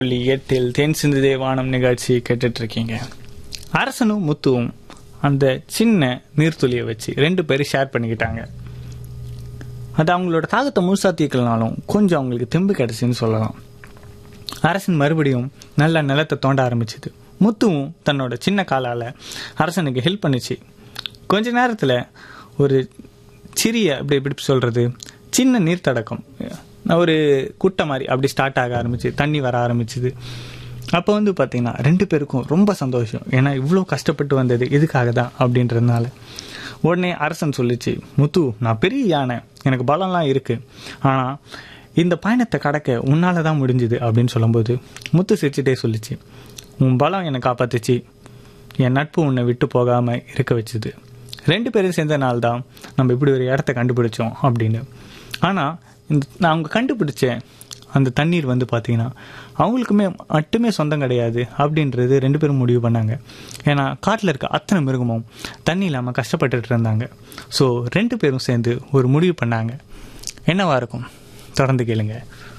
புள்ளி எட்டில் தென் சிந்து தேவானம் நிகழ்ச்சி கேட்டுட்டு இருக்கீங்க அரசனும் முத்துவும் அந்த சின்ன நீர்த்துளியை வச்சு ரெண்டு பேரும் ஷேர் பண்ணிக்கிட்டாங்க அது அவங்களோட தாகத்தை முழுசா தீர்க்கலனாலும் கொஞ்சம் அவங்களுக்கு தெம்பு கிடைச்சுன்னு சொல்லலாம் அரசன் மறுபடியும் நல்ல நிலத்தை தோண்ட ஆரம்பிச்சது முத்துவும் தன்னோட சின்ன காலால் அரசனுக்கு ஹெல்ப் பண்ணுச்சு கொஞ்ச நேரத்தில் ஒரு சிறிய அப்படி எப்படி சொல்கிறது சின்ன நீர்த்தடக்கம் ஒரு குட்டை மாதிரி அப்படி ஸ்டார்ட் ஆக ஆரம்பிச்சு தண்ணி வர ஆரம்பிச்சுது அப்போ வந்து பார்த்தீங்கன்னா ரெண்டு பேருக்கும் ரொம்ப சந்தோஷம் ஏன்னா இவ்வளோ கஷ்டப்பட்டு வந்தது இதுக்காக தான் அப்படின்றதுனால உடனே அரசன் சொல்லிச்சு முத்து நான் பெரிய யானை எனக்கு பலம்லாம் இருக்குது ஆனால் இந்த பயணத்தை கடக்க உன்னால தான் முடிஞ்சுது அப்படின்னு சொல்லும்போது முத்து சிரிச்சுட்டே சொல்லிச்சு உன் பலம் என்னை காப்பாத்துச்சு என் நட்பு உன்னை விட்டு போகாமல் இருக்க வச்சுது ரெண்டு பேரும் சேர்ந்த நாள் தான் நம்ம இப்படி ஒரு இடத்த கண்டுபிடிச்சோம் அப்படின்னு ஆனால் இந்த நான் அவங்க கண்டுபிடிச்ச அந்த தண்ணீர் வந்து பார்த்தீங்கன்னா அவங்களுக்குமே மட்டுமே சொந்தம் கிடையாது அப்படின்றது ரெண்டு பேரும் முடிவு பண்ணாங்க ஏன்னா காட்டில் இருக்க அத்தனை மிருகமும் தண்ணி இல்லாமல் கஷ்டப்பட்டுட்டு இருந்தாங்க ஸோ ரெண்டு பேரும் சேர்ந்து ஒரு முடிவு பண்ணாங்க என்னவா இருக்கும் தொடர்ந்து கேளுங்க